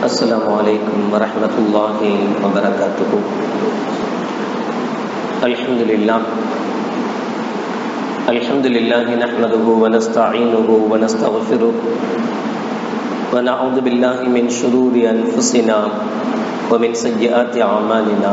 السلام عليكم ورحمة الله وبركاته الحمد لله الحمد لله نحمده ونستعينه ونستغفره ونعوذ بالله من شرور أنفسنا ومن سيئات أعمالنا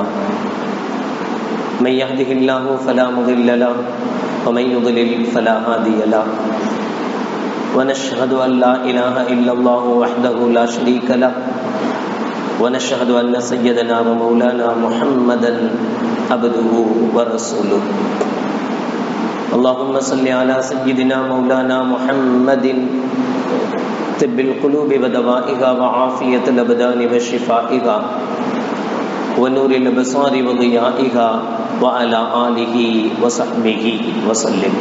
من يهده الله فلا مضل له ومن يضلل فلا هادي له ونشهد أن لا إله إلا الله وحده لا شريك له ونشهد أن سيدنا ومولانا محمدا عبده ورسوله اللهم صل على سيدنا مولانا محمد طب القلوب ودوائها وعافية الأبدان وشفائها ونور الأبصار وضيائها وعلى آله وصحبه وسلم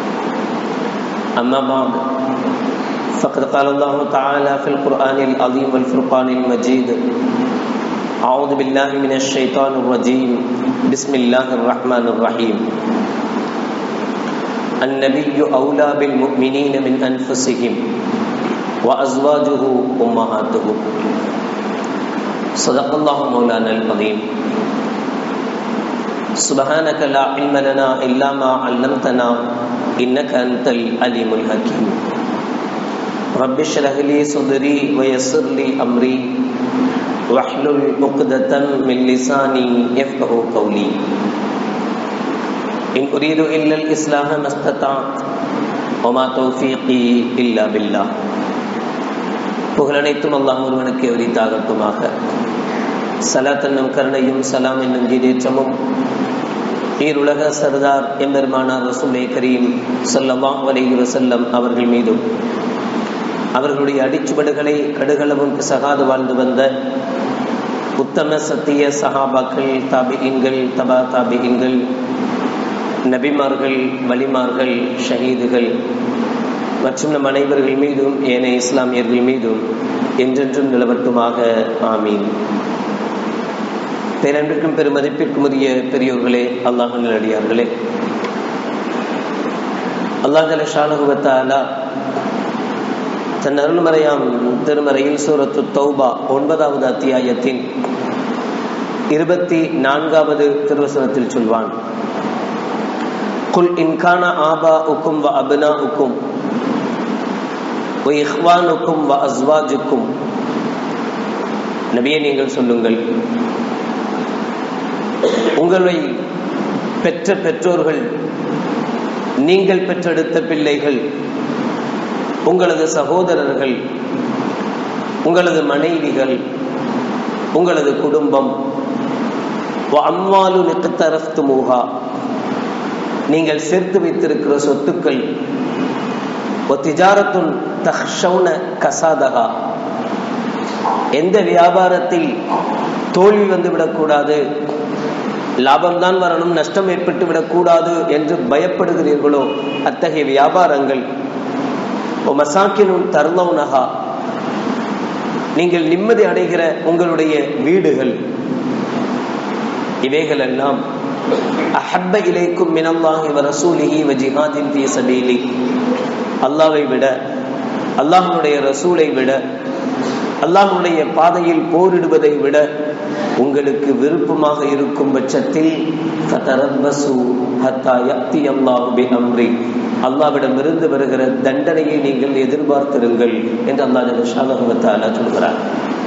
أما بعد فقد قال الله تعالى في القرآن العظيم والفرقان المجيد أعوذ بالله من الشيطان الرجيم بسم الله الرحمن الرحيم النبي أولى بالمؤمنين من أنفسهم وأزواجه أمهاتهم صدق الله مولانا العظيم سبحانك لا علم لنا إلا ما علمتنا إنك أنت العليم الحكيم رب اشرح لي صدري ويسر لي أمري واحلل عقدة من لساني يفقه قولي إن أريد إلا الإصلاح ما استطعت وما توفيقي إلا بالله புகழனைத்தும் அல்லாஹ் ஒருவனுக்கு எவரித்தாகட்டுமாக சலாத் என்னும் கருணையும் சலாம் என்னும் கீதேற்றமும் ஈருலக சர்தார் எம்பெருமானார் ரசூலே கரீம் சொல்லவாம் வலைஹி வசல்லம் அவர்கள் மீதும் அவர்களுடைய அடிச்சுவடுகளை கடுகளவும் சகாது வாழ்ந்து வந்த உத்தம சத்திய சஹாபாக்கள் தாபிகின்கள் தபா தாபிகின்கள் நபிமார்கள் வலிமார்கள் ஷஹீதுகள் மற்றும் நம் அனைவர்கள் மீதும் ஏனைய இஸ்லாமியர்கள் மீதும் என்றென்றும் நிலவட்டுமாக ஆமீன் பேரன்பிற்கும் பெருமதிப்பிற்கும் உரிய பெரியோர்களே அல்லாஹ் நிலடியார்களே அல்லாஹல ஷானுகுவத்தாலா தன் அருள்மறையாம் திருமறையில் சூரத்து தௌபா ஒன்பதாவது அத்தியாயத்தின் இருபத்தி நான்காவது திருவசனத்தில் சொல்வான் குல் இன்கான ஆபா உக்கும் வ அபினா உக்கும் இஹ்வானுக்கும் வ அஸ்வாஜுக்கும் நபியை நீங்கள் சொல்லுங்கள் உங்களை பெற்ற பெற்றோர்கள் நீங்கள் பெற்றெடுத்த பிள்ளைகள் உங்களது சகோதரர்கள் உங்களது மனைவிகள் உங்களது குடும்பம் அம்மாலு நிக்கத்தரஃப்து மூகா நீங்கள் சேர்த்து வைத்திருக்கிற சொத்துக்கள் திஜாரத்துன் தஹ்ஷவுன கசாதகா எந்த வியாபாரத்தில் தோல்வி வந்து விடக்கூடாது லாபம்தான் வரணும் நஷ்டம் ஏற்பட்டு விடக்கூடாது என்று பயப்படுகிறீர்களோ அத்தகைய வியாபாரங்கள் மசாக்கினும் தர்லவுனகா நீங்கள் நிம்மதி அடைகிற உங்களுடைய வீடுகள் இவைகள் எல்லாம் அஹப்ப இலைக்கும் மினல்லாஹி வ ரசூலிஹி வ ஜிஹாதின் ஃபீ சபீலி அல்லாஹ்வை விட அல்லாஹ்வுடைய ரசூலை விட அல்லாஹ்வுடைய பாதையில் போரிடுவதை விட உங்களுக்கு விருப்பமாக இருக்கும் பட்சத்தில் ஃபதரப்பசு ஹத்தா யக்தி அல்லாஹு பி அம்ரி அல்லாவிடமிருந்து வருகிற தண்டனையை நீங்கள் எதிர்பார்த்திருங்கள் என்று அல்லாஹ் ஷாலகுவத்தாலா சொல்கிறார்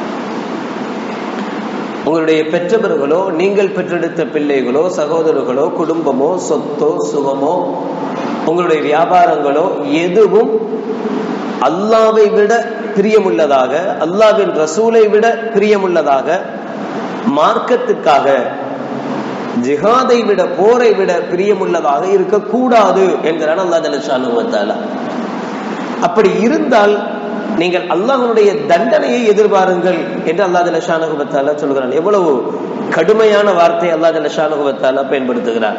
உங்களுடைய பெற்றவர்களோ நீங்கள் பெற்றெடுத்த பிள்ளைகளோ சகோதரர்களோ குடும்பமோ சொத்தோ சுகமோ உங்களுடைய வியாபாரங்களோ எதுவும் அல்லாவை விட பிரியமுள்ளதாக அல்லாவின் ரசூலை விட பிரியமுள்ளதாக மார்க்கத்துக்காக ஜிஹாதை விட போரை விட பிரியமுள்ளதாக இருக்கக்கூடாது என்கிறான் அல்லா ஜலஷானுவத்தால அப்படி இருந்தால் நீங்கள் அல்லாஹனுடைய தண்டனையை எதிர்பாருங்கள் என்று அல்லா ஜலஷானுவத்தால சொல்கிறான் எவ்வளவு கடுமையான வார்த்தை அல்லா ஜலஷானுவத்தால பயன்படுத்துகிறார்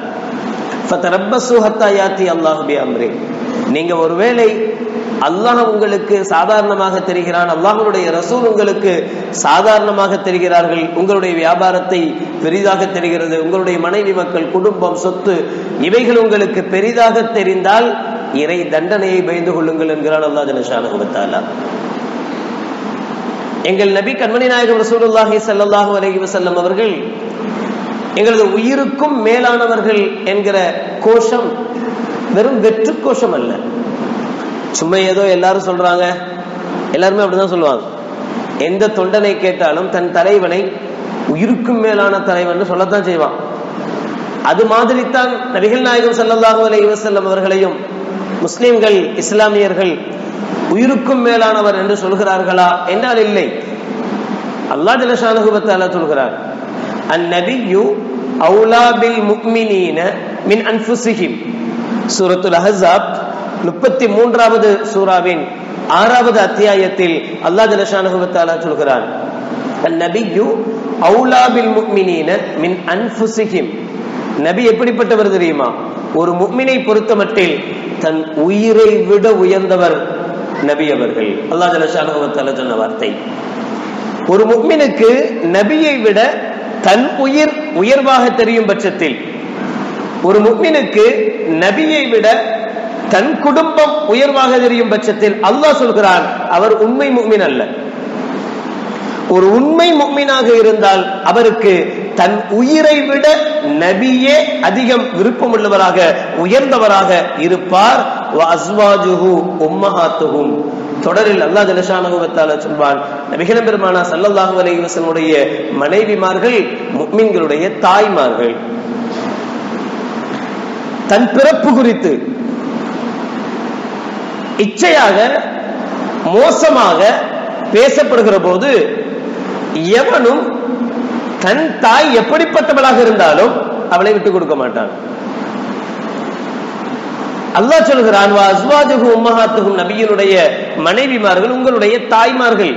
அல்லாஹுபி அம்ரே நீங்க ஒருவேளை அல்லாஹ் உங்களுக்கு சாதாரணமாக தெரிகிறான் அல்லாஹனுடைய ரசூல் உங்களுக்கு சாதாரணமாக தெரிகிறார்கள் உங்களுடைய வியாபாரத்தை பெரிதாக தெரிகிறது உங்களுடைய மனைவி மக்கள் குடும்பம் சொத்து இவைகள் உங்களுக்கு பெரிதாக தெரிந்தால் இறை தண்டனையை பயந்து கொள்ளுங்கள் என்கிறான் அல்லா ஜனஷான எங்கள் நபி கண்மணி நாயகம் ரசூலுல்லாஹி ஸல்லல்லாஹு அலைஹி வஸல்லம் அவர்கள் எங்களது உயிருக்கும் மேலானவர்கள் என்கிற கோஷம் வெறும் வெற்று கோஷம் அல்ல சும்மா ஏதோ எல்லாரும் சொல்றாங்க எல்லாருமே அப்படிதான் சொல்லுவாங்க எந்த தொண்டனை கேட்டாலும் தன் தலைவனை உயிருக்கும் மேலான தலைவன் சொல்லத்தான் செய்வான் அது மாதிரி தான் நபிகள் நாயகம் ஸல்லல்லாஹு அலைஹி வஸல்லம் அவர்களையும் முஸ்லிம்கள் இஸ்லாமியர்கள் உயிருக்கும் மேலானவர் என்று சொல்கிறார்களா என்றால் இல்லை அல்லாஹ் ஜல்லஷானஹு வ தஆலா சொல்கிறார் அந்நபியு அவுலா பில் முக்மினீன மின் அன்ஃபுசிஹிம் சூரத்துல் அஹ்ஸாப் முப்பத்தி மூன்றாவது சூராவின் ஆறாவது அத்தியாயத்தில் அல்லாஹ் ஜல்லஷானஹு வ தஆலா சொல்கிறான் அந்நபியு அவுலா பில் முக்மினீன மின் அன்ஃபுசிஹிம் நபி எப்படிப்பட்டவர் தெரியுமா ஒரு முக்மினை பொறுத்தமட்டில் தன் உயிரை விட உயர்ந்தவர் நபி அவர்கள் அல்லாஹ் ஜல்லஷானஹு வ தஆலா சொன்ன வார்த்தை ஒரு முக்மினுக்கு நபியை விட தன் உயிர் உயர்வாக தெரியும் பட்சத்தில் ஒரு முக்மினுக்கு நபியை விட தன் குடும்பம் உயர்வாக தெரியும் பட்சத்தில் அல்லாஹ் சொல்கிறான் அவர் உண்மை முக்மின் அல்ல ஒரு உண்மை முக்மீனாக இருந்தால் அவருக்கு தன் உயிரை விட நபியே அதிகம் விருப்பமுள்ளவராக உயர்ந்தவராக இருப்பார் அஸ்வாஜுஹு உம்மஹாத்துஹும் தொடரில் அல்லாஹ் ஜலஷானகுவத்தால சொல்வான் நபிகள் பெருமானா சல்லல்லாஹு அலைஹி வஸல்லுடைய மனைவிமார்கள் முக்மின்களுடைய தாய்மார்கள் தன் பிறப்பு குறித்து இச்சையாக மோசமாக பேசப்படுகிற போது எவனும் தன் தாய் எப்படிப்பட்டவளாக இருந்தாலும் அவளை விட்டுக் கொடுக்க மாட்டான் அல்லாஹ் சொல்கிறான் அஸ்வாஜுகு உம்மஹாத்துகும் நபியினுடைய மனைவிமார்கள் உங்களுடைய தாய்மார்கள்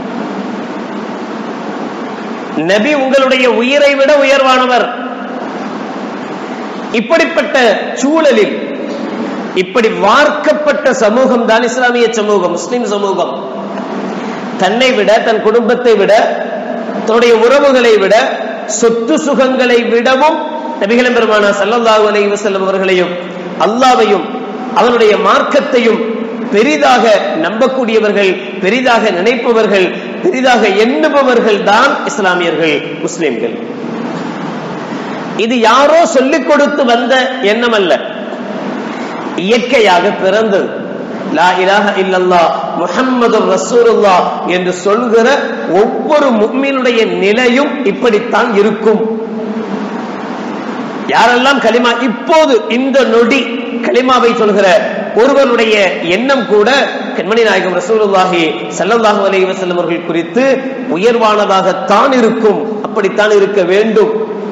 நபி உங்களுடைய உயிரை விட உயர்வானவர் இப்படிப்பட்ட சூழலில் இப்படி வார்க்கப்பட்ட சமூகம் தான் இஸ்லாமிய சமூகம் முஸ்லிம் சமூகம் தன்னை விட தன் குடும்பத்தை விட தன்னுடைய உறவுகளை விட சொத்து சுகங்களை விடவும் நபிகளம் பெருமானா சல்லல்லாஹு அலைஹி வஸல்லம் அவர்களையும் அல்லாவையும் அவனுடைய மார்க்கத்தையும் பெரிதாக நம்பக்கூடியவர்கள் பெரிதாக நினைப்பவர்கள் பெரிதாக எண்ணுபவர்கள் தான் இஸ்லாமியர்கள் முஸ்லிம்கள் இது யாரோ சொல்லிக் கொடுத்து வந்த எண்ணம் அல்ல இயற்கையாக பிறந்தது லா இலாஹ இல்லல்லா முஹம்மது ரசூலுல்லா என்று சொல்கிற ஒவ்வொரு முக்மீனுடைய நிலையும் இப்படித்தான் இருக்கும் யாரெல்லாம் களிமா இப்போது இந்த நொடி களிமாவை சொல்கிற ஒருவருடைய எண்ணம் கூட கண்மணி நாயகம் ரசூலுல்லாஹி ஸல்லல்லாஹு அலைஹி வஸல்லம் அவர்கள் குறித்து உயர்வானதாகத்தான் இருக்கும் அப்படித்தான் இருக்க வேண்டும்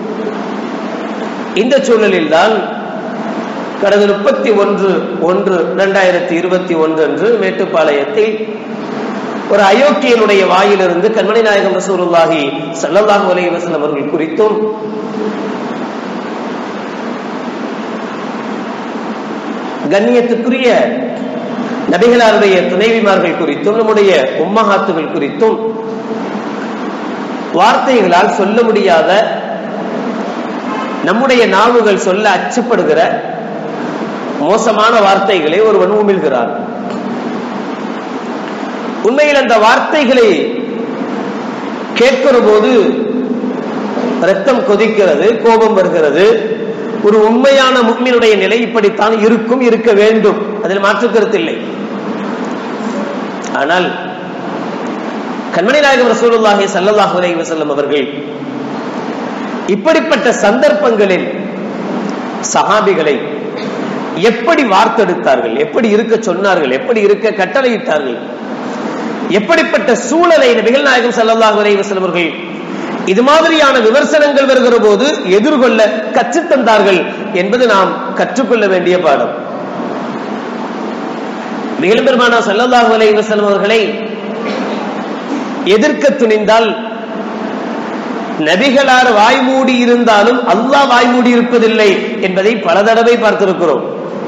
இந்த சூழலில் தான் கடந்த முப்பத்தி ஒன்று ஒன்று இரண்டாயிரத்தி இருபத்தி ஒன்று அன்று மேட்டுப்பாளையத்தில் ஒரு அயோக்கியனுடைய வாயிலிருந்து கண்மணி நாயகம் ரசூலுல்லாஹி ஸல்லல்லாஹு அலைஹி வஸல்லம் அவர்கள் குறித்தும் கண்ணியத்துக்குரிய நபிகளாருடைய துணைவிமார்கள் குறித்தும் நம்முடைய உம்மஹாத்துகள் குறித்தும் வார்த்தைகளால் சொல்ல முடியாத நம்முடைய நாவுகள் சொல்ல அச்சப்படுகிற மோசமான வார்த்தைகளை ஒருவன் உமிழ்கிறார் உண்மையில் அந்த வார்த்தைகளை கேட்கிற போது ரத்தம் கொதிக்கிறது கோபம் வருகிறது ஒரு உண்மையான முக்மினுடைய நிலை இப்படித்தான் இருக்கும் இருக்க வேண்டும் அதில் மாற்று கருத்தில்லை ஆனால் கண்மணி நாயகம் ரசூலுல்லாஹி ஸல்லல்லாஹு அலைஹி வஸல்லம் அவர்கள் இப்படிப்பட்ட சந்தர்ப்பங்களில் சஹாபிகளை எப்படி வார்த்தெடுத்தார்கள் எப்படி இருக்க சொன்னார்கள் எப்படி இருக்க கட்டளையிட்டார்கள் எப்படிப்பட்ட சூழலை நபிகள் நாயகம் ஸல்லல்லாஹு அலைஹி வஸல்லம் அவர்கள் இது மாதிரியான விமர்சனங்கள் வருகிற போது எதிர்கொள்ள கற்றுத்தந்தார்கள் என்பது நாம் கற்றுக்கொள்ள வேண்டிய பாடம் மிகழும் பெருமானா ஸல்லல்லாஹு அலைஹி வஸல்லம் அவர்களை எதிர்க்க துணிந்தால் நபிகளார் வாய்மூடி இருந்தாலும் அல்லாஹ் வாய்மூடி இருப்பதில்லை என்பதை பல தடவை பார்த்திருக்கிறோம்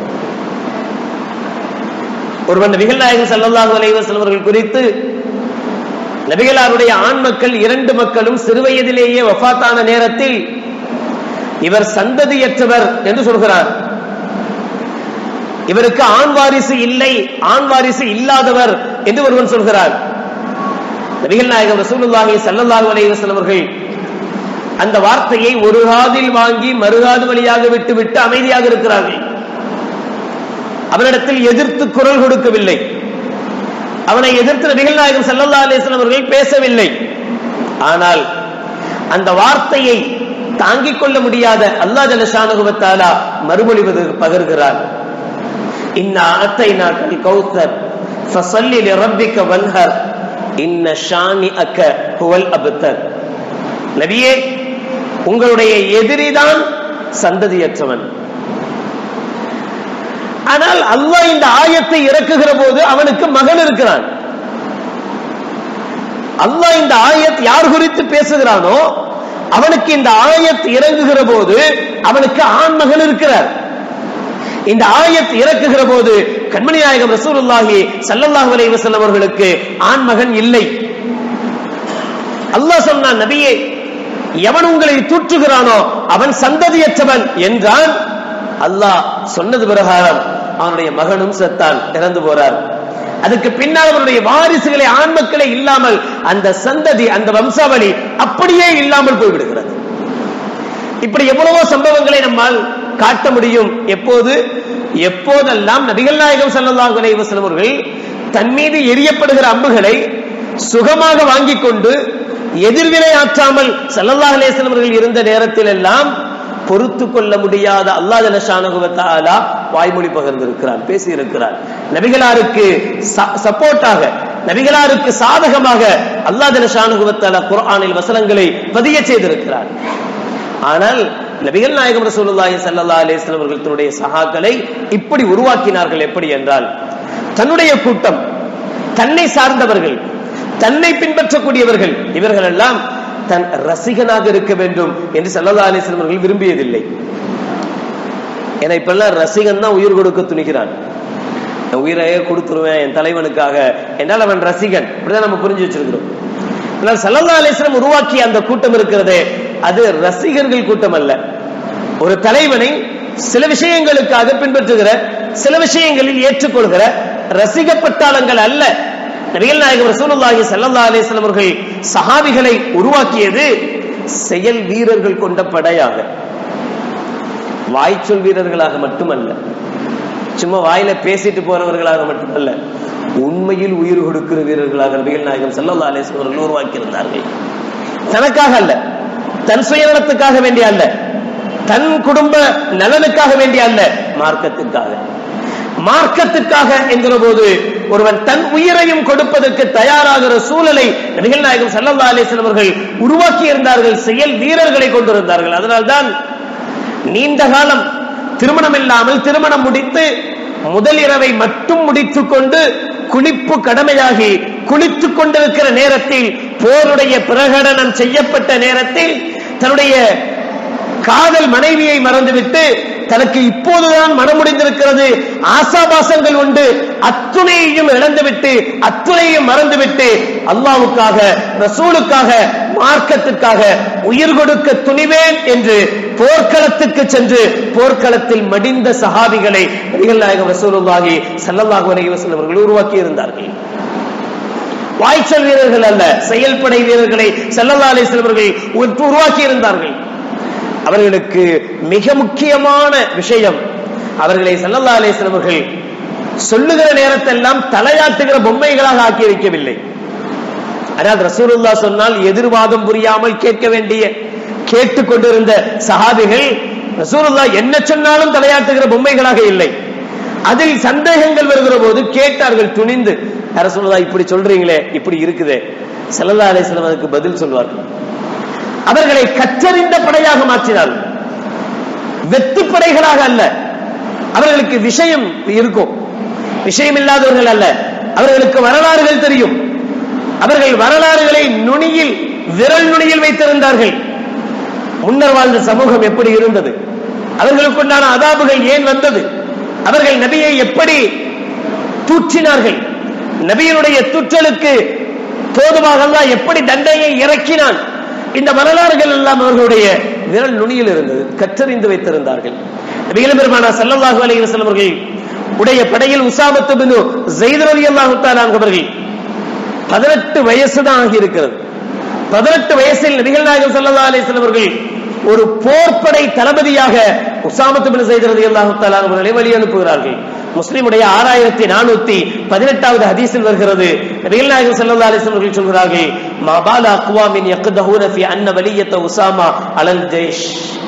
ஒருவன் நபிகள் நாயகம் ஸல்லல்லாஹு அலைஹி வஸல்லம் அவர்கள் குறித்து நபிகளாருடைய ஆண் மக்கள் இரண்டு மக்களும் சிறுவயதிலேயே வஃபாத்தான நேரத்தில் இவர் சந்ததியற்றவர் என்று சொல்கிறார் இவருக்கு ஆண் வாரிசு இல்லை ஆண் வாரிசு இல்லாதவர் என்று ஒருவன் சொல்கிறார் நபிகள் நாயகம் ரசூலுல்லாஹி ஸல்லல்லாஹு அலைஹி வஸல்லம் அவர்கள் அந்த வார்த்தையை ஒரு காதில் வாங்கி மறுகாது வழியாக விட்டு விட்டு அமைதியாக இருக்கிறார்கள் அவனிடத்தில் எதிர்த்து குரல் கொடுக்கவில்லை அவனை எதிர்த்து நபிகள் நாயகம் ஸல்லல்லாஹு அலைஹி வஸல்லம் அவர்கள் பேசவில்லை ஆனால் அந்த வார்த்தையை தாங்கிக் கொள்ள முடியாத அல்லாஹ் ஜலஷானுகுவத்தாலா மறுமொழிவது பகர்கிறார் இன்ன அத்தைனாக்கல் கௌசர் ஃபஸல்லி லிரப்பிக வன்ஹர் இன்ன ஷானிஅக ஹுவல் அப்தர் நபியே உங்களுடைய எதிரிதான் சந்ததியற்றவன் ஆனால் அல்லாஹ் இந்த ஆயத்தை இறக்குகிற போது அவனுக்கு மகன் இருக்கிறான் அல்லாஹ் இந்த ஆயத் யார் குறித்து பேசுகிறானோ அவனுக்கு இந்த ஆயத் இறங்குகிற போது அவனுக்கு ஆண் மகன் இருக்கிறார் இந்த ஆயத் இறக்குகிற போது கண்மணி நாயகம் ரசூலுல்லாஹி ஸல்லல்லாஹு அலைஹி வஸல்லம் அவர்களுக்கு ஆண் மகன் இல்லை அல்லாஹ் சொன்னான் நபியே எவன் உங்களை தூற்றுகிறானோ அவன் சந்ததியற்றவன் என்றான் அல்லாஹ் சொன்னது பிரகாரம் அவனுடைய மகனும் செத்தான் இறந்து போறார் அதுக்கு பின்னால் அவருடைய வாரிசுகளை ஆண் மக்களை இல்லாமல் அந்த சந்ததி அந்த வம்சாவளி அப்படியே இல்லாமல் போய்விடுகிறது இப்படி எவ்வளவோ சம்பவங்களை நம்மால் காட்ட முடியும் எப்போது எப்போதெல்லாம் நபிகள் நாயகம் ஸல்லல்லாஹு அலைஹி வஸல்லம் அவர்கள் தன் மீது எரியப்படுகிற அம்புகளை சுகமாக வாங்கிக் கொண்டு எதிர்வினை ஆற்றாமல் ஸல்லல்லாஹு அலைஹி வஸல்லம் அவர்கள் இருந்த நேரத்தில் எல்லாம் பொறுத்து கொள்ள முடியாத அல்லாஹ் ஜலஷானுகுவத்தாலா வாய்மொழி பகிர்ந்திருக்கிறார் பேசி இருக்கிறார் நபிகளாருக்கு சப்போர்ட்டாக நபிகளாருக்கு சாதகமாக அல்லாஹ் ஜலஷானுகுவத்தாலா குர்ஆனில் வசனங்களை பதிய செய்திருக்கிறார் ஆனால் நபிகள் நாயகம் ரசூலுல்லாஹி ஸல்லல்லாஹு அலைஹி வஸல்லம் அவர்கள் தன்னுடைய சகாக்களை இப்படி உருவாக்கினார்கள் எப்படி என்றால் தன்னுடைய கூட்டம் தன்னை சார்ந்தவர்கள் தன்னை பின்பற்றக்கூடியவர்கள் இவர்கள் எல்லாம் தன் ரசிகனாக இருக்க வேண்டும் என்று ஸல்லல்லாஹு அலைஹி வஸல்லம் அவர்கள் விரும்பியதில்லை ஏன்னா இப்ப எல்லாம் ரசிகன் தான் உயிர் கொடுக்க துணிகிறான் நான் உயிரையே கொடுத்துருவேன் என் தலைவனுக்காக என்றால் அவன் ரசிகன் இப்படிதான் நம்ம புரிஞ்சு வச்சிருக்கிறோம் ஆனால் ஸல்லல்லாஹு அலைஹி வஸல்லம் உருவாக்கிய அந்த கூட்டம் இருக்கிறதே அது ரசிகர்கள் கூட்டம் அல்ல ஒரு தலைவனை சில விஷயங்களுக்காக பின்பற்றுகிற சில விஷயங்களில் ஏற்றுக்கொள்கிற ரசிக பட்டாளங்கள் அல்ல நபிகள் நாயகம் ரசூலுல்லாஹி ஸல்லல்லாஹு அலைஹி வஸல்லம் அவர்கள் சஹாபிகளை உருவாக்கியது செயல் வீரர்கள் கொண்ட படையாக வாய்ச்சொல் வீரர்களாக மட்டுமல்ல சும்மா வாயில பேசிட்டு போறவர்களாக மட்டுமல்ல உண்மையில் உயிர் கொடுக்கிற வீரர்களாக நபிகள் நாயகம் ஸல்லல்லாஹு அலைஹி வஸல்லம் அவர்கள் உருவாக்கி இருந்தார்கள் தனக்காக அல்ல தன் சுயநலத்துக்காக வேண்டிய அல்ல தன் குடும்ப நலனுக்காக வேண்டிய அல்ல மார்க்கத்துக்காக மார்க்கத்துக்காக என்கிற போது ஒருவன் தன் உயிரையும் கொடுப்பதற்கு தயாராகிற சூழலை நபிகள் நாயகம் ஸல்லல்லாஹு அலைஹி வஸல்லம் அவர்கள் உருவாக்கி இருந்தார்கள் செயல் வீரர்களை கொண்டிருந்தார்கள் அதனால்தான் நீண்ட காலம் திருமணம் இல்லாமல் திருமணம் முடித்து முதல் இரவை மட்டும் முடித்துக் கொண்டு குளிப்பு கடமையாகி குளித்துக் கொண்டிருக்கிற நேரத்தில் போருடைய பிரகடனம் செய்யப்பட்ட நேரத்தில் தன்னுடைய காதல் மனைவியை மறந்துவிட்டு தனக்கு இப்போதுதான் மனம் முடிந்திருக்கிறது ஆசாபாசங்கள் உண்டு அத்துணையையும் இழந்துவிட்டு அத்துணையையும் மறந்துவிட்டு அல்லாவுக்காக ரசூலுக்காக மார்க்கத்துக்காக உயிர் கொடுக்க துணிவேன் என்று போர்க்களத்துக்கு சென்று போர்க்களத்தில் மடிந்த சஹாபிகளை நபிகள் நாயகம் ரசூலுல்லாஹி ஸல்லல்லாஹு அலைஹி வஸல்லம் அவர்கள் உருவாக்கி இருந்தார்கள் வாய்ச்சல் வீரர்கள் அல்ல செயல்படை வீரர்களை ஸல்லல்லாஹு அலைஹி வஸல்லம் அவர்கள் உருவாக்கி இருந்தார்கள் அவர்களுக்கு மிக முக்கியமான விஷயம் அவர்களை ஸல்லல்லாஹு அலைஹி வஸல்லம் அவர்கள் சொல்லுகிற நேரத்தெல்லாம் தலையாட்டுகிற பொம்மைகளாக ஆக்கி வைக்கவில்லை ஆனால் ரசூலுல்லா சொன்னால் எதிர்வாதம் புரியாமல் கேட்க வேண்டிய கேட்டுக்கொண்டிருந்த சஹாபிகள் ரசூலுல்லா என்ன சொன்னாலும் தலையாட்டுகிற பொம்மைகளாக இல்லை அதில் சந்தேகங்கள் வருகிற போது கேட்டார்கள் துணிந்து ரசூலுல்லா இப்படி சொல்றீங்களே இப்படி இருக்குதே ஸல்லல்லாஹு அலைஹி வஸல்லம் அதுக்கு பதில் சொல்வார்கள் அவர்களை கற்றறிந்த படையாக மாற்றினார்கள் வெத்து படைகளாக அல்ல அவர்களுக்கு விஷயம் இருக்கும் விஷயம் இல்லாதவர்கள் அல்ல அவர்களுக்கு வரலாறுகள் தெரியும் அவர்கள் வரலாறுகளை நுனியில் விரல் நுனியில் வைத்திருந்தார்கள் முன்னர் வாழ்ந்த சமூகம் எப்படி இருந்தது அவர்களுக்குண்டான அதாபுகள் ஏன் வந்தது அவர்கள் நபியை எப்படி தூற்றினார்கள் நபியினுடைய தூற்றலுக்கு போதுமாக அல்லாஹ் எப்படி தண்டையை இறக்கினான் இந்த வரலாறுகள் எல்லாம் அவர்களுடைய விரல் நுனியில் இருந்தது கற்றறிந்து வைத்திருந்தார்கள் நபிகள் பெருமானா ஸல்லல்லாஹு அலைஹி வஸல்லம் அவர்கள் உடைய படையில் உசாமத்து பின் ஸைத் ரலியல்லாஹு தஆலா அவர்கள் பதினெட்டு வயசு தான் ஆகி இருக்கிறது பதினெட்டு வயசில் நபிகள் நாயகம் ஸல்லல்லாஹு அலைஹி வஸல்லம் அவர்கள் ஒரு போர்ப்படை தளபதியாக உசாமத்து பின் ஸைத் ரலியல்லாஹு தஆலா அவர்களை வழி அனுப்புகிறார்கள் முஸ்லிமுடைய ஆறாயிரத்தி நானூத்தி பதினெட்டாவது ஹதீஸில் வருகிறது நபிகள் நாயகம் ஸல்லல்லாஹு அலைஹி வஸல்லம் அவர்கள் சொல்கிறார்கள் மாபால அக்வாமின் யக்தஹூன ஃபி அன்ன வலியத்த உசாமா அலல் ஜெய்ஷ்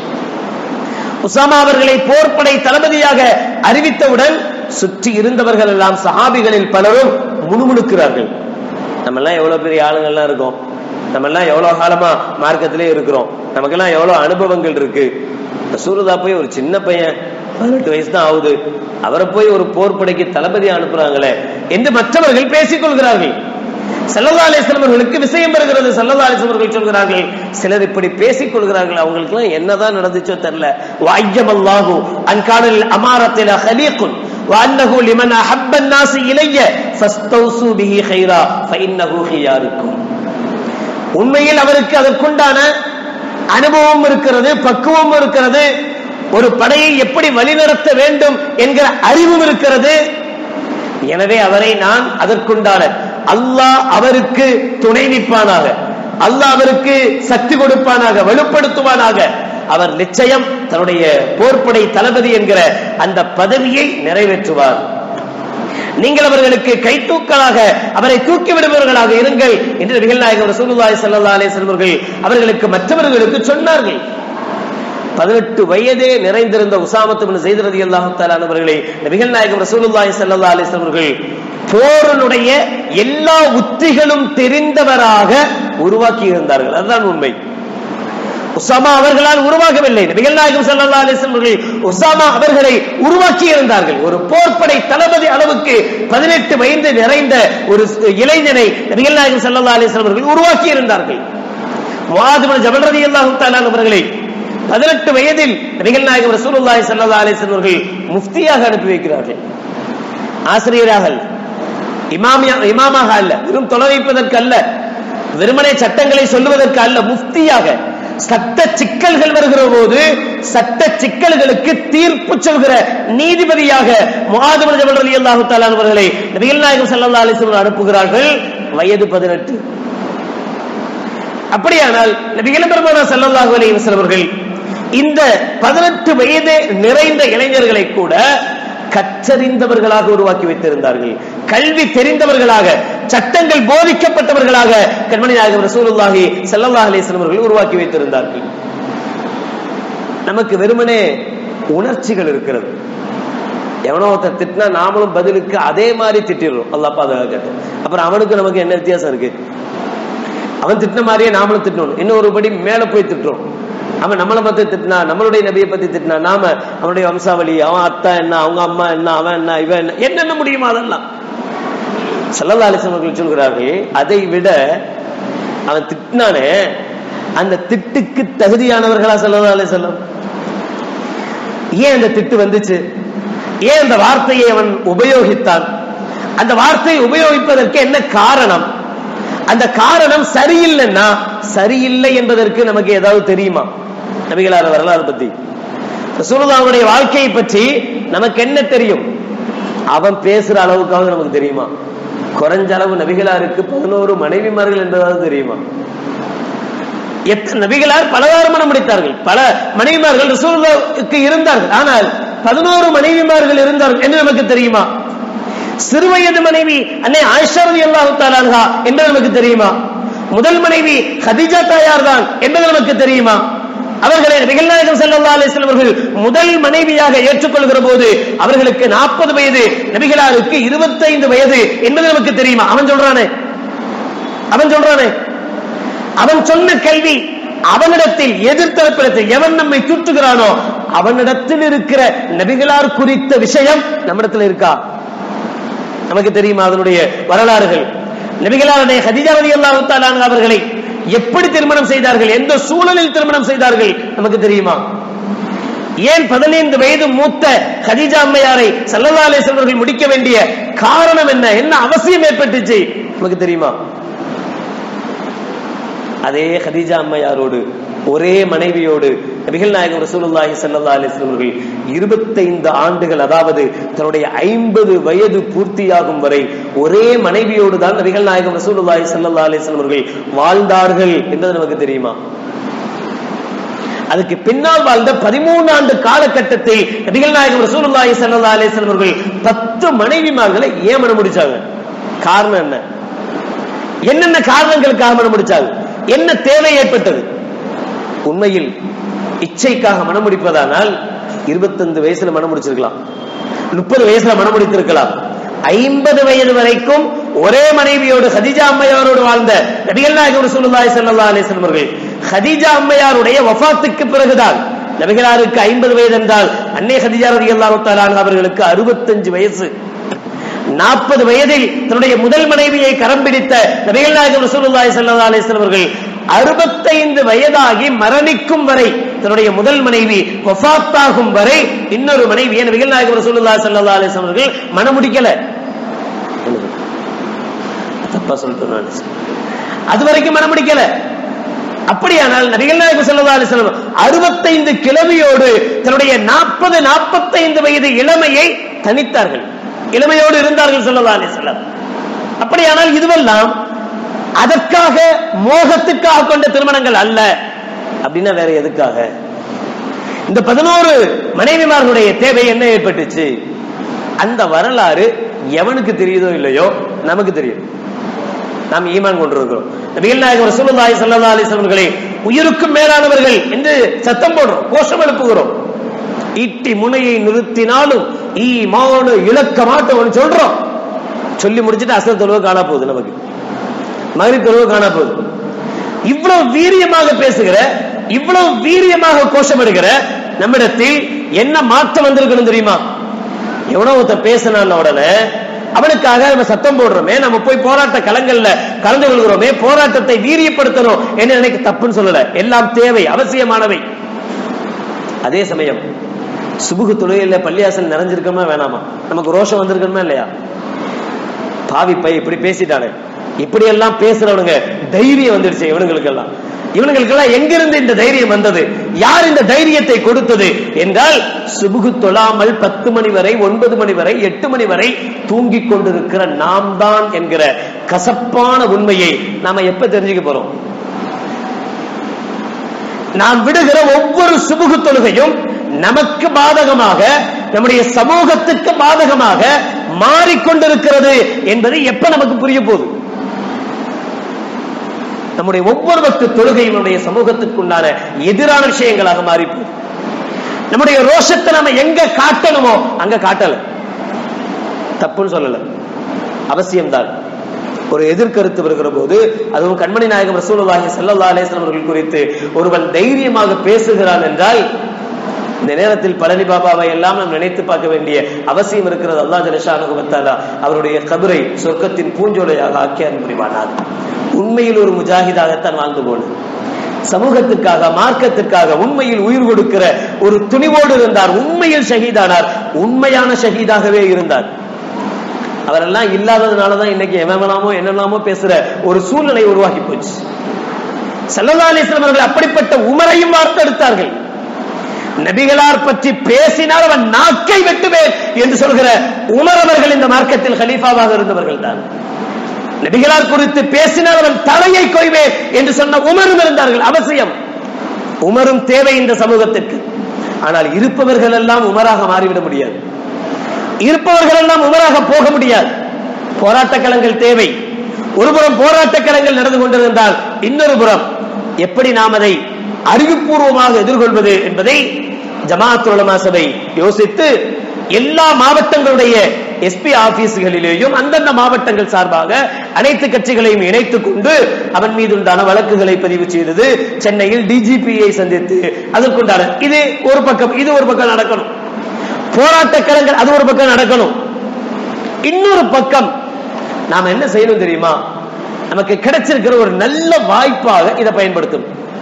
உசாமா அவர்களை போர்ப்படை தளபதியாக அறிவித்தவுடன் சுற்றி இருந்தவர்கள் எல்லாம் சஹாபிகளில் பலரும் முணுமுணுக்கிறார்கள் நம்ம எல்லாம் எவ்வளவு பெரிய ஆளுங்கள்லாம் இருக்கோம் நம்ம எல்லாம் எவ்வளவு காலமா மார்க்கத்திலே இருக்கிறோம் நமக்கெல்லாம் எவ்வளவு அனுபவங்கள் இருக்கு சூரதா போய் ஒரு சின்ன பையன் பதினெட்டு வயசு தான் ஆகுது அவரை போய் ஒரு போர்ப்படைக்கு தளபதி அனுப்புறாங்களே என்று மற்றவர்கள் பேசிக் கொள்கிறார்கள் சல்லல்லா அலிஸ்லாம் அவர்களுக்கு விஷயம் வருகிறது சல்லல்லா அலிஸ்லாம் அவர்கள் சொல்கிறார்கள் சிலர் இப்படி பேசிக் கொள்கிறார்கள் அவங்களுக்கு எல்லாம் என்னதான் நடந்துச்சோ தெரியல வாய்யம் அல்லாஹு அன்கானல் அமாரத்தில ஹலீக்குன் وأنه لمن أحب الناس إلي فاستوصوا به خيرا فإنه خياركم உண்மையில் அவருக்கு அதற்குண்டான அனுபவம் இருக்கிறது பக்குவம் இருக்கிறது ஒரு படையை எப்படி வழிநடத்த வேண்டும் என்கிற அறிவும் இருக்கிறது எனவே அவரை நான் அதற்குண்டான அல்லாஹ் அவருக்கு துணை நிற்பானாக அல்லாஹ் அவருக்கு சக்தி கொடுப்பானாக வலுப்படுத்துவானாக அவர் நிச்சயம் தன்னுடைய போர்ப்படை தளபதி என்கிற அந்த பதவியை நிறைவேற்றுவார் நீங்கள் அவர்களுக்கு கைத்தூக்கலாக அவரை தூக்கி விடுபவர்களாக இருங்கள் என்று நபிகள் நாயகம் ரசூலுல்லாஹி ஸல்லல்லாஹு அலைஹி வஸல்லம் அவர்கள் அவர்களுக்கு மற்றவர்களுக்கு சொன்னார்கள் பதினெட்டு வயதே நிறைந்திருந்த உசாமத்து பின் செய்து ரதி அல்லாஹு அவர்களை நபிகள் நாயகம் ரசூலுல்லாஹி ஸல்லல்லாஹு அலைஹி வஸல்லம் அவர்கள் போரினுடைய எல்லா உத்திகளும் தெரிந்தவராக உருவாக்கி இருந்தார்கள் அதுதான் உண்மை உசாமா அவர்களால் உருவாகவில்லை நபிகள் நாயகம் ஸல்லல்லாஹு அலைஹி வஸல்லம் அவர்கள் உசாமா அவர்களை உருவாக்கி இருந்தார்கள் ஒரு போர்ப்படை தளபதி அளவுக்கு 18 வயது நிறைந்த ஒரு இளைஞனை நபிகள் நாயகம் ஸல்லல்லாஹு அலைஹி வஸல்லம் அவர்கள் உருவாக்கி இருந்தார்கள் முஆத் பின் ஜபல் ரலியல்லாஹு தஆலா அவர்களை 18 வயதில் நபிகள் நாயகம் ரசூலுல்லாஹி ஸல்லல்லாஹு அலைஹி வஸல்லம் அவர்கள் முஃப்தியாக அனுப்பி வைக்கிறார்கள் ஆசிரியராக அல்ல இமாமியா இமாமாக அல்ல வெறும் தொலை வைப்பதற்கு அல்ல வெறுமனே சட்டங்களை சொல்லுவதற்கு அல்ல முஃப்தியாக சட்ட சிக்கல்கள் வருகிற போது சட்ட சிக்கல்களுக்கு தீர்ப்பு சொல்கிற நீதிபதியாக முகாதுபர் ஜபல் அலி அல்லாஹு அவர்களை நபிகள் நாயகம் ஸல்லல்லாஹு அலைஹி வஸல்லம் அனுப்புகிறார்கள் வயது 18 அப்படியானால் நபிகள் பெருமானா ஸல்லல்லாஹு அலைஹி வஸல்லம் அவர்கள் இந்த 18 வயது நிறைந்த இளைஞர்களை கூட கற்றறிந்தவர்களாக உருவாக்கி வைத்திருந்தார்கள் கல்வி தெரிந்தவர்களாக சட்டங்கள் போதிக்கப்பட்டவர்களாக கண்மணி நாயகம் ரசூலுல்லாஹி ஸல்லல்லாஹு அலைஹி வஸல்லம் அவர்கள் உருவாக்கி வைத்திருந்தார்கள் நமக்கு வெறுமனே உணர்ச்சிகள் இருக்கிறது எவனோ ஒருத்தர் திட்டினா நாமளும் பதிலுக்கு அதே மாதிரி திட்டிடுறோம் அல்லாஹ் பாதுகாக்கட்டும் அப்புறம் அவனுக்கு நமக்கு என்ன வித்தியாசம் இருக்கு அவன் திட்டின மாதிரியே நாமளும் திட்டணும் இன்னும் ஒரு படி மேல போய் திட்டுறோம் அவன் நம்மளை பத்தி திட்டினா நம்மளுடைய நபியை பத்தி திட்டினா நாம அவனுடைய வம்சாவளி அவன் அத்தா என்ன அவங்க அம்மா என்ன அவன் என்ன இவன் என்ன என்னென்ன முடியுமோ அதெல்லாம் சல்லல்லா அலிஸ்லாம் அவர்கள் சொல்கிறார்கள் அதை விட அவன் திட்டினானே அந்த திட்டுக்கு தகுதியானவர்களா சல்லல்லா அலிஸ்லாம் ஏன் அந்த திட்டு வந்துச்சு ஏன் அந்த வார்த்தையை அவன் உபயோகித்தான் அந்த வார்த்தையை உபயோகிப்பதற்கு என்ன காரணம் அந்த காரணம் சரியில்லைன்னா சரியில்லை என்பதற்கு நமக்கு ஏதாவது தெரியுமா நபிகளார் வரலாறு பத்தி ரசூலுல்லாஹ்வுடைய வாழ்க்கையை பற்றி நமக்கு என்ன தெரியும் அவன் பேசுற அளவுக்காக நமக்கு தெரியுமா குறைஞ்ச அளவு நபிகளாருக்கு பதினோரு மனைவிமார்கள் என்பதாவது தெரியுமா எத்தனை நபிகளார் பலவாறு மனம் முடித்தார்கள் பல மனைவிமார்கள் ரசூலுல்லாஹ்வுக்கு இருந்தார்கள் ஆனால் பதினோரு மனைவிமார்கள் இருந்தார்கள் என்று நமக்கு தெரியுமா சிறுவயது மனைவி அன்னை ஆயிஷா ரலியல்லாஹு தஆலா அன்ஹா என்று நமக்கு தெரியுமா முதல் மனைவி ஹதீஜா தாயார் தான் என்பது நமக்கு தெரியுமா அவர்களை நபிகள் நாயகம் ஸல்லல்லாஹு அலைஹி வஸல்லம் அவர்கள் முதல் மனைவியாக ஏற்றுக்கொள்கிற போது அவர்களுக்கு 40 வயது நபிகளாருக்கு 25 வயது என்பது நமக்கு தெரியுமா அவன் சொல்றானே அவன் சொல்றானே அவன் சொன்ன கல்வி அவனிடத்தில் எதிர்த்தரப்பிடத்தில் எவன் நம்மை தூற்றுகிறானோ அவனிடத்தில் இருக்கிற நபிகளார் குறித்த விஷயம் நம்மிடத்தில் இருக்கா நமக்கு தெரியுமா அதனுடைய வரலாறுகள் நபிகளாருடைய ஹதிஜா ரலி அல்லாஹு அவர்களை எப்படி திருமணம் செய்தார்கள் எந்த சூழலில் திருமணம் செய்தார்கள் நமக்கு தெரியுமா ஏன் பதினைந்து வயது மூத்த ஹதீஜா அம்மையாரை சல்லல்லா அலைஹி அவர்கள் முடிக்க வேண்டிய காரணம் என்ன என்ன அவசியம் ஏற்பட்டுச்சு நமக்கு தெரியுமா அதே ஹதீஜா அம்மையாரோடு ஒரே மனைவியோடு நபிகள் நாயகம் ரசூலுல்லாஹி ஸல்லல்லாஹு அலைஹி வஸல்லம் அவர்கள் 25 ஆண்டுகள் அதாவது தன்னுடைய 50 வயது பூர்த்தியாகும் வரை ஒரே மனைவியோடு தான் நபிகள் நாயகம் ரசூலுல்லாஹி ஸல்லல்லாஹு அலைஹி வஸல்லம் அவர்கள் வாழ்ந்தார்கள் என்பது நமக்கு தெரியுமா அதுக்கு பின்னால் வாழ்ந்த பதிமூணு ஆண்டு காலகட்டத்தில் நபிகள் நாயகம் ரசூலுல்லாஹி ஸல்லல்லாஹு அலைஹி வஸல்லம் அவர்கள் பத்து மனைவிமார்களை ஏன் மனம் முடிச்சாங்க காரணம் என்ன என்னென்ன காரணங்களுக்காக மனம் முடிச்சாங்க என்ன தேவை ஏற்பட்டது உண்மையில் இச்சைக்காக மனம் முடிப்பதானால் இருபத்தஞ்சு வயசுல மனம் முடிச்சிருக்கலாம் முப்பது வயசுல மனம் முடித்திருக்கலாம் ஐம்பது வயது வரைக்கும் ஒரே மனைவியோடு ஹதிஜா அம்மையாரோடு வாழ்ந்த நபிகள் நாயகம் ரசூலுல்லாஹி ஸல்லல்லாஹு அலைஹி வஸல்லம் அவர்கள் ஹதிஜா அம்மையாருடைய வஃபாத்துக்கு பிறகுதான் நபிகளாருக்கு ஐம்பது வயது என்றால் அன்னை ஹதிஜா ரலியல்லாஹு தஆலா அன்ஹா அவர்களுக்கு அறுபத்தஞ்சு வயசு நாற்பது வயதில் தன்னுடைய முதல் மனைவியை கரம் பிடித்த நபிகள் நாயகம் ரசூலுல்லாஹி ஸல்லல்லாஹு அலைஹி வஸல்லம் அவர்கள் அறுபத்தைந்து வயதாகி மரணிக்கும் வரை தன்னுடைய முதல் மனைவி வஃபாத்தாகும் வரை இன்னொரு மனைவியை நபிகள் நாயகம் ரசூலுல்லாஹி ஸல்லல்லாஹு அலைஹி வஸல்லம் அவர்கள் மனம் முடிக்கல தப்பா சொல்லிட்டு நான் அது வரைக்கும் மனம் முடிக்கல அப்படியானால் நபிகள் நாயகம் ஸல்லல்லாஹு அலைஹி வஸல்லம் 65 கிழமையோடு தன்னுடைய 40 45 வயது இளமையை தனித்தார்கள் இளமையோடு இருந்தார்கள் ஸல்லல்லாஹு அலைஹி வஸல்லம் அப்படியானால் இதுவெல்லாம் அதற்காக மோகத்துக்காக கொண்ட திருமணங்கள் அல்ல அப்படின்னா வேற எதுக்காக இந்த பதினோரு மனைவிமார்களுடைய தேவை என்ன ஏற்பட்டுச்சு அந்த வரலாறு எவனுக்கு தெரியுதோ இல்லையோ நமக்கு தெரியும் நாம் ஈமான் கொண்டிருக்கிறோம் நபிகள் நாயகம் ரசூலுல்லாஹி ஸல்லல்லாஹு அலைஹி வஸல்லம் அவர்களை உயிருக்கும் மேலானவர்கள் என்று சத்தம் போடுறோம் கோஷம் எழுப்புகிறோம் ஈட்டி முனையை நிறுத்தினாலும் ஈமானு இழக்க மாட்டோம்னு சொல்றோம் சொல்லி முடிச்சிட்டு அசல் தொழுவை காணா போகுது நமக்கு மகரி தொழுவை காணா போகுது இவ்வளவு வீரியமாக பேசுகிற இவ்வளவு வீரியமாக கோஷமிடுகிற நம்மிடத்தில் என்ன மாற்றம் வந்திருக்கணும் தெரியுமா எவனோ ஒருத்த பேசினான் உடனே அவனுக்காக நம்ம சத்தம் போடுறோமே நம்ம போய் போராட்ட களங்கள்ல கலந்து கொள்கிறோமே போராட்டத்தை வீரியப்படுத்தணும் என்ன நினைக்க தப்புன்னு சொல்லல எல்லாம் தேவை அவசியமானவை அதே சமயம் சுபுகு தொழுகையில பள்ளியாசல் நிறைஞ்சிருக்கணுமா வேணாமா நமக்கு ரோஷம் வந்திருக்கணுமா இல்லையா பாவி பை இப்படி பேசிட்டானே இப்படி எல்லாம் பேசுறவனுங்க தைரியம் வந்துடுச்சு இவனுங்களுக்கு எல்லாம் இவனுங்களுக்கெல்லாம் எங்கிருந்து இந்த தைரியம் வந்தது யார் இந்த தைரியத்தை கொடுத்தது என்றால் சுபுகு தொழாமல் பத்து மணி வரை ஒன்பது மணி வரை எட்டு மணி வரை தூங்கிக் கொண்டிருக்கிற நாம் தான் என்கிற கசப்பான உண்மையை நாம எப்ப தெரிஞ்சுக்க போறோம் நாம் விடுகிற ஒவ்வொரு சுபுகு தொழுகையும் நமக்கு பாதகமாக நம்முடைய சமூகத்துக்கு பாதகமாக மாறிக்கொண்டிருக்கிறது என்பது எப்ப நமக்கு புரிய போகுது நம்முடைய ஒவ்வொரு பக்து தொழுகையும் நம்முடைய சமூகத்துக்குண்டான எதிரான விஷயங்களாக மாறி போகுது நம்முடைய ரோஷத்தை நம்ம எங்க காட்டணுமோ அங்க காட்டல தப்புன்னு சொல்லல அவசியம்தான் ஒரு எதிர்கருத்து வருகிற போது அதுவும் கண்மணி நாயகம் ரசூலுல்லாஹி ஸல்லல்லாஹு அலைஹி வஸல்லம் அவர்கள் குறித்து ஒருவன் தைரியமாக பேசுகிறான் என்றால் இந்த நேரத்தில் பழனி பாபாவை எல்லாம் நாம் நினைத்து பார்க்க வேண்டிய அவசியம் இருக்கிறது அல்லாஹ் ஜலஷானு வத்தாலா அவருடைய கபரை சொர்க்கத்தின் பூஞ்சோலையாக ஆக்கி அருள் புரிவானார் உண்மையில் ஒரு முஜாஹிதாகத்தான் வாழ்ந்து போனது சமூகத்துக்காக மார்க்கத்துக்காக உண்மையில் உயிர் கொடுக்கிற ஒரு துணிவோடு இருந்தார் உண்மையில் ஷஹீதானார் உண்மையான ஷஹீதாகவே இருந்தார் அவரெல்லாம் இல்லாததுனாலதான் இன்னைக்கு எவனாமோ என்னெல்லாமோ பேசுற ஒரு சூழ்நிலை உருவாக்கி போச்சு சல்லல்லா அலிஸ்லாம் அவர்கள் அப்படிப்பட்ட உமரையும் வார்த்தெடுத்தார்கள் நபிகளார் பற்றி பேசினால் அவன் நாக்கை வெட்டுவேன் என்று சொல்கிற உமர் அவர்கள் இந்த மார்க்கத்தில் ஹலீஃபாவாக இருந்தவர்கள் தான் நபிகளார் குறித்து பேசினால் அவன் தலையை கொய்வேன் என்று சொன்ன உமரும் இருந்தார்கள் அவசியம் உமரும் தேவை இந்த சமூகத்திற்கு ஆனால் இருப்பவர்கள் எல்லாம் உமராக மாறிவிட முடியாது இருப்பவர்கள் எல்லாம் உமராக போக முடியாது போராட்ட களங்கள் தேவை ஒருபுறம் போராட்ட களங்கள் நடந்து கொண்டிருந்தால் இன்னொரு புறம் எப்படி நாம் அதை அறிவுபூர்வமாக எதிர்கொள்வது என்பதை ஜமாத் உலமா சபை யோசித்து எல்லா மாவட்டங்களுடைய எஸ்பி ஆபீஸ்களிலேயும் அந்தந்த மாவட்டங்கள் சார்பாக அனைத்து கட்சிகளையும் இணைத்துக் கொண்டு அவன் மீது உண்டான வழக்குகளை பதிவு செய்தது சென்னையில் டிஜிபியை சந்தித்து அதற்குண்டான இது ஒரு பக்கம் இது ஒரு பக்கம் நடக்கணும் போராட்ட களங்கள் அது ஒரு பக்கம் நடக்கணும் இன்னொரு பக்கம் நாம என்ன செய்யணும் தெரியுமா நமக்கு கிடைச்சிருக்கிற ஒரு நல்ல வாய்ப்பாக இதை பயன்படுத்தும்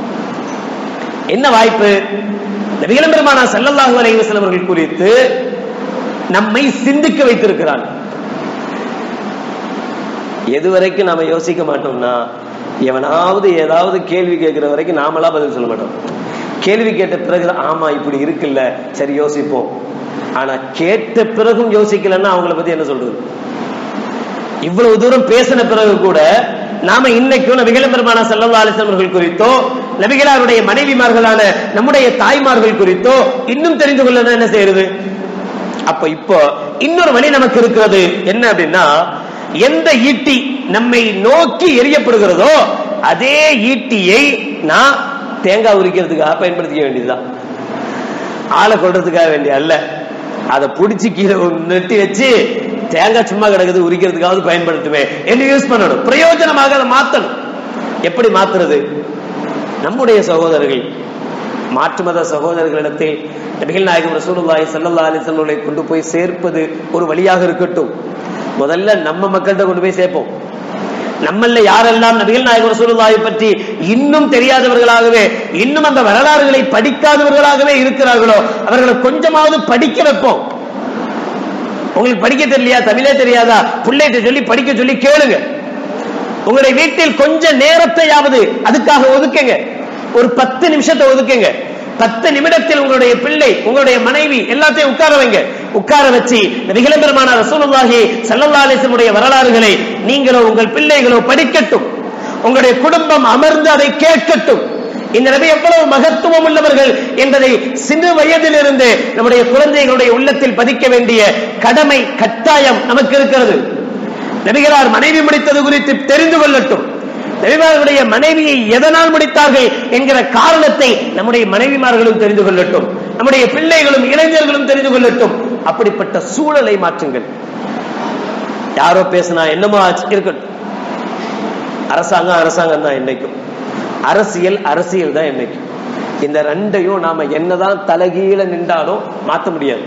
என்ன வாய்ப்பு நபிகள் பெருமானா ஸல்லல்லாஹு அலைஹி வஸல்லம் அவர்கள் குறித்து நம்மை சிந்திக்க வைத்திருக்கிறார் எது வரைக்கும் நாம யோசிக்க மாட்டோம்னா எவனாவது ஏதாவது கேள்வி கேட்கிற வரைக்கும் நாமளா பதில் சொல்ல மாட்டோம் கேள்வி கேட்ட பிறகு ஆமா இப்படி இருக்குல்ல சரி யோசிப்போம் ஆனா கேட்ட பிறகும் யோசிக்கலன்னா அவங்கள பத்தி என்ன சொல்றது இவ்வளவு தூரம் பேசின பிறகு கூட நாம இன்னைக்கும் நபிகள் பெருமானா செல்லல்லா அலிஸ்லாம் அவர்கள் குறித்தோ நபிகளாருடைய மனைவிமார்களான நம்முடைய தாய்மார்கள் குறித்தோ இன்னும் தெரிந்து கொள்ள என்ன செய்யறது அப்ப இப்போ இன்னொரு வழி நமக்கு இருக்கிறது என்ன அப்படின்னா எந்த ஈட்டி நம்மை நோக்கி எரியப்படுகிறதோ அதே ஈட்டியை நான் தேங்காய் உரிக்கிறதுக்காக பயன்படுத்திக்க வேண்டியதுதான் ஆளை கொள்றதுக்காக வேண்டிய அல்ல அதை புடிச்சு கீழே நெட்டி வச்சு தேங்காய் சும்மா கிடக்குது உரிக்கிறதுக்காவது பயன்படுத்துமே என்று யூஸ் பண்ணணும் பிரயோஜனமாக அதை மாத்தணும் எப்படி மாத்துறது நம்முடைய சகோதரர்கள் மாற்று மத சகோதரர்களிடத்தில் நபிகள் நாயகம் ரசூலுல்லாஹி ஸல்லல்லாஹு அலைஹி வஸல்லம் கொண்டு போய் சேர்ப்பது ஒரு வழியாக இருக்கட்டும் முதல்ல நம்ம மக்கள்கிட்ட கொண்டு போய் சேர்ப்போம் நம்மள யாரெல்லாம் நபிகள் நாயகம் ரசூலுல்லாஹி பற்றி இன்னும் தெரியாதவர்களாகவே இன்னும் அந்த வரலாறுகளை படிக்காதவர்களாகவே இருக்கிறார்களோ அவர்களை கொஞ்சமாவது படிக்க வைப்போம் உங்களுக்கு படிக்க தெரியலையா தமிழே தெரியாதா பிள்ளைகிட்ட சொல்லி படிக்க சொல்லி கேளுங்க உங்களுடைய வீட்டில் கொஞ்ச நேரத்தையாவது அதுக்காக ஒதுக்குங்க ஒரு பத்து நிமிஷத்தை ஒதுக்குங்க பத்து நிமிடத்தில் உங்களுடைய பிள்ளை உங்களுடைய மனைவி எல்லாத்தையும் உட்கார வைங்க உட்கார வச்சு நபிகளே பெருமான ரசூலுல்லாஹி ஸல்லல்லாஹு அலைஹி வஸல்லம் வரலாறுகளை நீங்களோ உங்கள் பிள்ளைகளோ படிக்கட்டும் உங்களுடைய குடும்பம் அமர்ந்து அதை கேட்கட்டும் இந்த நபி எவ்வளவு மகத்துவம் உள்ளவர்கள் என்பதை சிறு வயதிலிருந்து நம்முடைய குழந்தைகளுடைய உள்ளத்தில் பதிக்க வேண்டிய கடமை கட்டாயம் நமக்கு இருக்கிறது நபிகளார் மனைவி முடித்தது குறித்து தெரிந்து கொள்ளட்டும் நபிமார்களுடைய மனைவியை எதனால் முடித்தார்கள் என்கிற காரணத்தை நம்முடைய மனைவிமார்களும் தெரிந்து கொள்ளட்டும் நம்முடைய பிள்ளைகளும் இளைஞர்களும் தெரிந்து கொள்ளட்டும் அப்படிப்பட்ட சூழலை மாற்றுங்கள் யாரோ பேசினா என்னமோ ஆச்சு இருக்கட்டும் அரசாங்கம் அரசாங்கம் தான் என்னைக்கும் அரசியல் அரசியல் தான் என்னைக்கும் இந்த ரெண்டையும் நாம என்னதான் தலைகீழ நின்றாலும் மாத்த முடியாது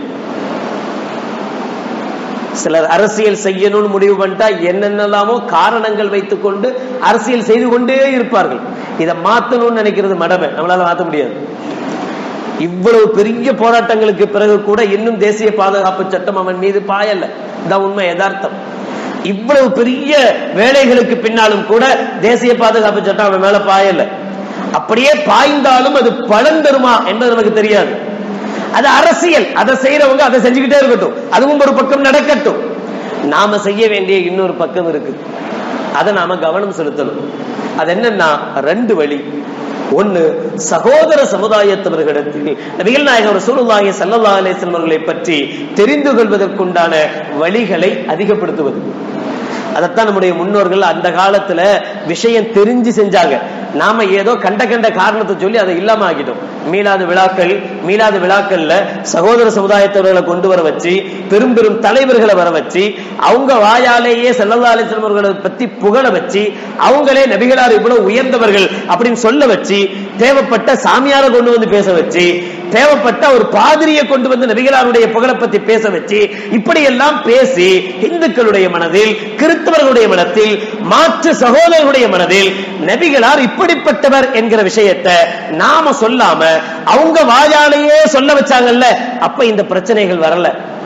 சிலர் அரசியல் செய்யணும்னு முடிவு பண்ணிட்டா என்னென்னலாமோ காரணங்கள் வைத்துக் கொண்டு அரசியல் செய்து கொண்டே இருப்பார்கள் இதை மாத்தணும்னு நினைக்கிறது மடமை நம்மளால மாத்த முடியாது இவ்வளவு பெரிய போராட்டங்களுக்கு பிறகு கூட இன்னும் தேசிய பாதுகாப்பு சட்டம் அவன் மீது பாயல்ல இதான் உண்மை யதார்த்தம் இவ்வளவு பெரிய வேலைகளுக்கு பின்னாலும் கூட தேசிய பாதுகாப்பு சட்டம் அவன் மேல பாயல அப்படியே பாய்ந்தாலும் அது பலன் தருமா என்பது நமக்கு தெரியாது அது அரசியல் அதை செய்யறவங்க அதை செஞ்சுக்கிட்டே இருக்கட்டும் அதுவும் ஒரு பக்கம் நடக்கட்டும் நாம செய்ய வேண்டிய இன்னொரு பக்கம் இருக்கு அதை நாம கவனம் செலுத்தணும் அது என்னன்னா ரெண்டு வழி ஒன்னு சகோதர சமுதாயத்தவர்களிடத்தில் நபிகள் நாயகம் ரசூலுல்லாஹி ஸல்லல்லாஹு அலைஹி வஸல்லம் அவர்களை பற்றி தெரிந்து கொள்வதற்குண்டான வழிகளை அதிகப்படுத்துவது அதைத்தான் நம்முடைய முன்னோர்கள் அந்த காலத்துல விஷயம் தெரிஞ்சு செஞ்சாங்க நாம ஏதோ கண்ட கண்ட காரணத்தை சொல்லி அதை இல்லாம ஆக்கிட்டோம் மீளாத விழாக்கள் மீளாத விழாக்கள்ல சகோதர சமுதாயத்தவர்களை கொண்டு வர வச்சு பெரும் பெரும் தலைவர்களை வர வச்சு அவங்க வாயாலேயே செல்லல்லா அலிஸ்லம் அவர்களை பத்தி புகழ வச்சு அவங்களே நபிகளார் இவ்வளவு உயர்ந்தவர்கள் அப்படின்னு சொல்ல வச்சு தேவைப்பட்ட சாமியார கொண்டு வந்து பேச வச்சு தேவைப்பட்ட ஒரு பாதிரியை கொண்டு வந்து நபிகளாருடைய புகழை பத்தி பேச வச்சு இப்படி எல்லாம் பேசி இந்துக்களுடைய மனதில் கிறிஸ்தவர்களுடைய மனத்தில் மாற்று சகோதரர்களுடைய மனதில் நபிகளார் இப்படிப்பட்டவர் என்கிற விஷயத்தை நாம சொல்லாம அவங்க வாயாலேயே சொல்ல வச்சாங்கல்ல அப்ப இந்த பிரச்சனைகள் வரல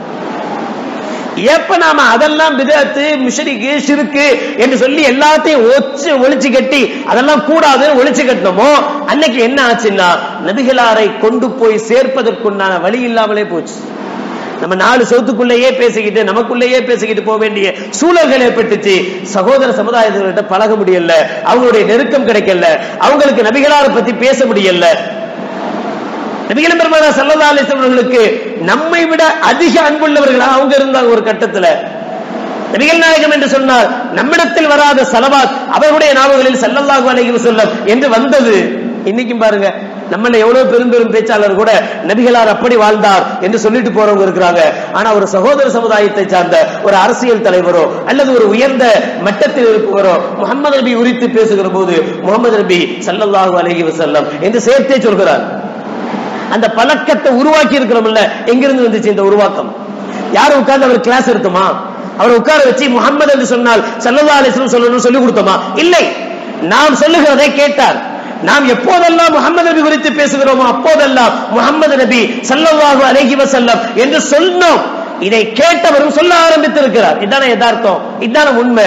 எப்ப நாம அதெல்லாம் விதத்து மிஷரிக்கு சிறுக்கு என்று சொல்லி எல்லாத்தையும் ஒச்சு ஒளிச்சு கட்டி அதெல்லாம் கூடாது ஒளிச்சு கட்டணுமோ அன்னைக்கு என்ன ஆச்சுன்னா நபிகளாரை கொண்டு போய் சேர்ப்பதற்குண்டான வழி இல்லாமலே போச்சு நம்ம நாலு சவுத்துக்குள்ளேயே பேசிக்கிட்டு நமக்குள்ளேயே பேசிக்கிட்டு போக வேண்டிய சூழல்கள் ஏற்பட்டுச்சு சகோதர சமுதாயத்திட்ட பழக முடியல அவங்களுடைய நெருக்கம் கிடைக்கல அவங்களுக்கு நபிகளாரை பத்தி பேச முடியல நபிகள் பெருமானா சல்லல்லா அலிஸ்லாம் அவர்களுக்கு நம்மை விட அதிக அன்புள்ளவர்களா அவங்க இருந்தாங்க ஒரு கட்டத்துல நபிகள் நாயகம் என்று சொன்னால் நம்மிடத்தில் வராத சலவாத் அவர்களுடைய நாவல்களில் சல்லல்லாஹு அலைஹி வஸல்லம் என்று வந்தது இன்னைக்கும் பாருங்க நம்மள எவ்வளவு பெரும் பெரும் பேச்சாளர் கூட நபிகளார் அப்படி வாழ்ந்தார் என்று சொல்லிட்டு போறவங்க இருக்கிறாங்க ஆனா ஒரு சகோதர சமுதாயத்தை சார்ந்த ஒரு அரசியல் தலைவரோ அல்லது ஒரு உயர்ந்த மட்டத்தில் இருப்பவரோ முகமது நபி உரித்து பேசுகிற போது முகமது நபி சல்லல்லாஹு அலைஹி வஸல்லம் என்று சேர்த்தே சொல்கிறார் அந்த பழக்கத்தை உருவாக்கி இருக்கிறோம்ல எங்கிருந்து வந்துச்சு இந்த உருவாக்கம் யாரும் உட்கார்ந்து அவர் கிளாஸ் எடுத்தோமா அவர் உட்கார வச்சு முகமது என்று சொன்னால் சல்லல்லா அலிஸ்லம் சொல்லணும் சொல்லி கொடுத்தோமா இல்லை நாம் சொல்லுகிறதை கேட்டார் நாம் எப்போதெல்லாம் முகமது நபி குறித்து பேசுகிறோமோ அப்போதெல்லாம் முகமது நபி சல்லல்லாஹு அலைஹி வஸல்லம் என்று சொன்னோம் இதை கேட்டவரும் சொல்ல ஆரம்பித்திருக்கிறார் இதான யதார்த்தம் இதான உண்மை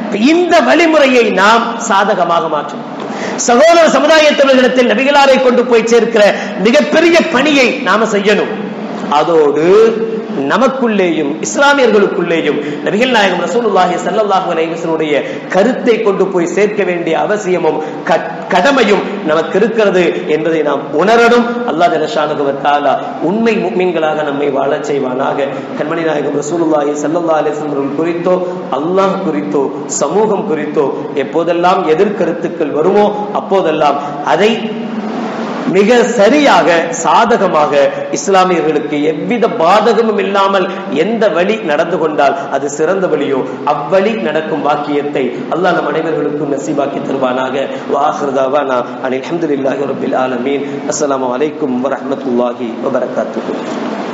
இந்த வழிமுறையை நாம் சாதகமாக மாற்றும் சகோதர சமுதாயத்தவர்களிடத்தில் நபிகளாரை கொண்டு போய் சேர்க்கிற மிகப்பெரிய பணியை நாம செய்யணும் அதோடு நமக்குள்ளேயும் இஸ்லாமியர்களுக்குள்ளேயும் நபிகள் நாயகம் ரசூலுல்லாஹி ஸல்லல்லாஹு அலைஹி வஸல்லுடைய கருத்தை கொண்டு போய் சேர்க்க வேண்டிய அவசியமும் க- கடமையும் நமக்கு இருக்கிறது என்பதை நாம் உணரணும் அல்லாஹ் ஜல்லஷானஹு வ தஆலா உண்மை முஃமின்களாக நம்மை வாழச் செய்வானாக கண்மணி நாயகம் ரசூலுல்லாஹி ஸல்லல்லாஹு அலைஹி வஸல்லம் அவர்கள் குறித்தோ அல்லாஹ் குறித்தோ சமூகம் குறித்தோ எப்போதெல்லாம் எதிர்கருத்துக்கள் வருமோ அப்போதெல்லாம் அதை மிக சரியாக சாதகமாக இஸ்லாமியர்களுக்கு எவ்வித பாதகமும் இல்லாமல் எந்த வழி நடந்து கொண்டால் அது சிறந்த வழியோ அவ்வழி நடக்கும் வாக்கியத்தை அல்லாஹ் நம் அனைவர்களுக்கும் நசீபாக்கி தருவானாக வாஹிருதாவானா அனில் அல்ஹம்துலில்லாஹி ரப்பில் ஆலமீன் அஸ்ஸலாமு அலைக்கும் வரஹ்மத்துல்லாஹி வபரகாத்துஹு